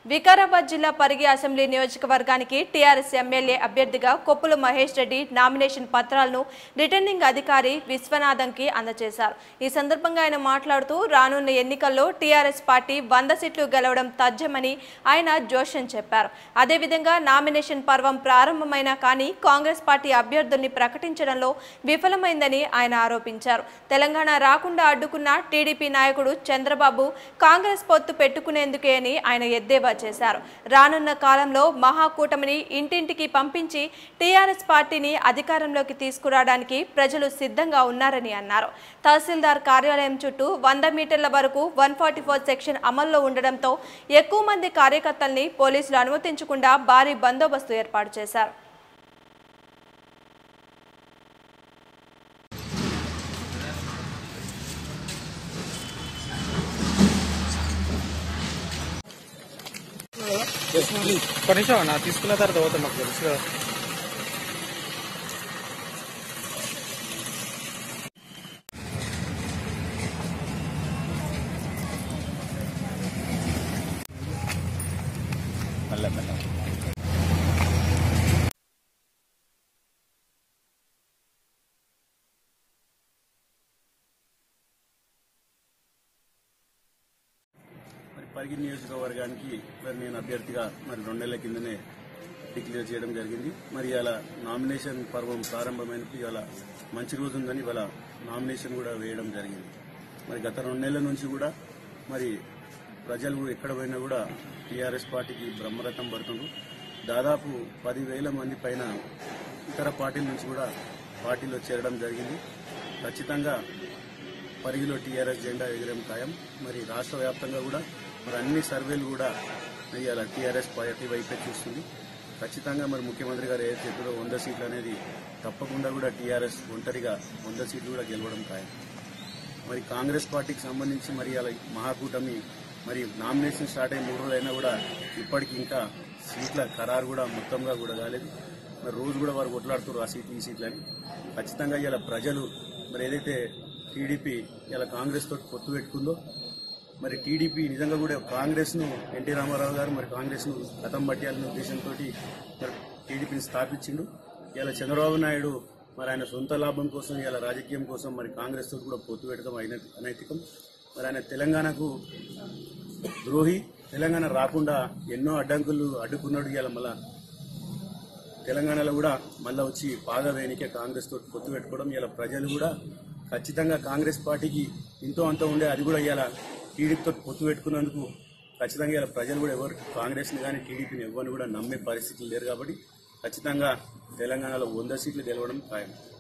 వికారాబాద్ జిల్లా పరిగి అసెంబ్లీ నియోజకవర్గానికి TRS MLA అభ్యర్థిగా కొప్పుల మహేష్ రెడ్డి నామినేషన్ పత్రాలను రిటర్నింగ్ అధికారి విశ్వనాథంకి అందజేశారు ఈ సందర్భంగా ఆయన మాట్లాడుతూ రానున్న ఎన్నికల్లో టీఆర్ఎస్ పార్టీ వంద సీట్లు గెలవడం తథ్యమని ఆయన జోషన్ చెప్పారు అదేవిధంగా నామినేషన్ పర్వం ప్రారంభమైనా కానీ కాంగ్రెస్ పార్టీ అభ్యర్థుల్ని ప్రకటించడంలో విఫలమైందని ఆయన ఆరోపించారు తెలంగాణ రాకుండా అడ్డుకున్న టీడీపీ నాయకుడు చంద్రబాబు కాంగ్రెస్ పొత్తు పెట్టుకునేందుకే అని ఆయన ఎద్దేవా చేశారు రానున్న కాలంలో మహాకూటమిని ఇంటింటికి పంపించి టీఆర్ఎస్ పార్టీని అధికారంలోకి తీసుకురావడానికి ప్రజలు సిద్ధంగా ఉన్నారని అన్నారు తహసీల్దార్ కార్యాలయం చుట్టూ వంద మీటర్ల వరకు వన్ ఫార్టీ ఫోర్ సెక్షన్ అమల్లో ఉండడంతో ఎక్కువ మంది కార్యకర్తల్ని పోలీసులు అనుమతించకుండా భారీ బందోబస్తు ఏర్పాటు చేశారు ఒక్క నిమిషం అన్న తీసుకున్న తర్వాత పోతే మాకు తెలుసు కదా మరి పరిగి నియోజకవర్గానికి మరి నేను అభ్యర్థిగా మరి రెండు నెలల కిందనే డిక్లేర్ చేయడం జరిగింది మరి ఇలా నామినేషన్ పర్వం ప్రారంభమైనప్పుడు ఇవాళ మంచి రోజు ఉందని ఇవాళ నామినేషన్ కూడా వేయడం జరిగింది మరి గత రెండు నెలల నుంచి కూడా మరి ప్రజలు ఎక్కడ పోయినా కూడా టీఆర్ఎస్ పార్టీకి బ్రహ్మరథం పడుతుండ్రు దాదాపు పదివేల మంది పైన ఇతర పార్టీల నుంచి కూడా పార్టీలో చేరడం జరిగింది ఖచ్చితంగా పరిగిలో టీఆర్ఎస్ జెండా ఎగరం ఖాయం మరి రాష్ట్ర వ్యాప్తంగా కూడా మరి అన్ని సర్వేలు కూడా ఇవాళ టీఆర్ఎస్ పార్టీ వైపే చూస్తుంది ఖచ్చితంగా మరి ముఖ్యమంత్రి గారు ఏదైతే చెప్పారో వంద సీట్లు అనేది తప్పకుండా కూడా టీఆర్ఎస్ ఒంటరిగా వంద సీట్లు కూడా గెలవడం ఖాయం మరి కాంగ్రెస్ పార్టీకి సంబంధించి మరి అలా మహాకూటమి మరి నామినేషన్ స్టార్ట్ అయిన మూడు రోజులైనా కూడా ఇప్పటికి ఇంకా సీట్ల ఖరారు కూడా మొత్తంగా కూడా కాలేదు మరి రోజు కూడా వారు కొట్లాడుతున్నారు ఆ సీట్లు ఈ సీట్లని ఖచ్చితంగా ఇలా ప్రజలు మరి ఏదైతే టీడీపీ ఇలా కాంగ్రెస్ తోటి పొత్తు పెట్టుకుందో మరి టీడీపీ నిజంగా కూడా కాంగ్రెస్ ను ఎన్టీ రామారావు గారు మరి కాంగ్రెస్ ను గతం పట్టాలనే ఉద్దేశంతో మరి టీడీపీని స్థాపించిండు ఇలా చంద్రబాబు నాయుడు మరి ఆయన సొంత లాభం కోసం ఇలా రాజకీయం కోసం మరి కాంగ్రెస్ తోటి కూడా పొత్తు పెట్టడం అయిన అనైతికం మరి ఆయన తెలంగాణకు ద్రోహి తెలంగాణ రాకుండా ఎన్నో అడ్డంకులు అడ్డుకున్నాడు ఇలా మళ్ళా తెలంగాణలో కూడా మళ్ళీ వచ్చి బాగా వేయనికే కాంగ్రెస్ తోటి పొత్తు పెట్టుకోవడం ఇలా ప్రజలు కూడా ఖచ్చితంగా కాంగ్రెస్ పార్టీకి ఇంతో అంత ఉండే అది కూడా ఇలా టీడీపీతో పొత్తు పెట్టుకున్నందుకు ఖచ్చితంగా ఇలా ప్రజలు కూడా ఎవరు కాంగ్రెస్ని కానీ టీడీపీని ఎవరిని కూడా నమ్మే పరిస్థితులు లేరు కాబట్టి ఖచ్చితంగా తెలంగాణలో వంద సీట్లు గెలవడం ఖాయం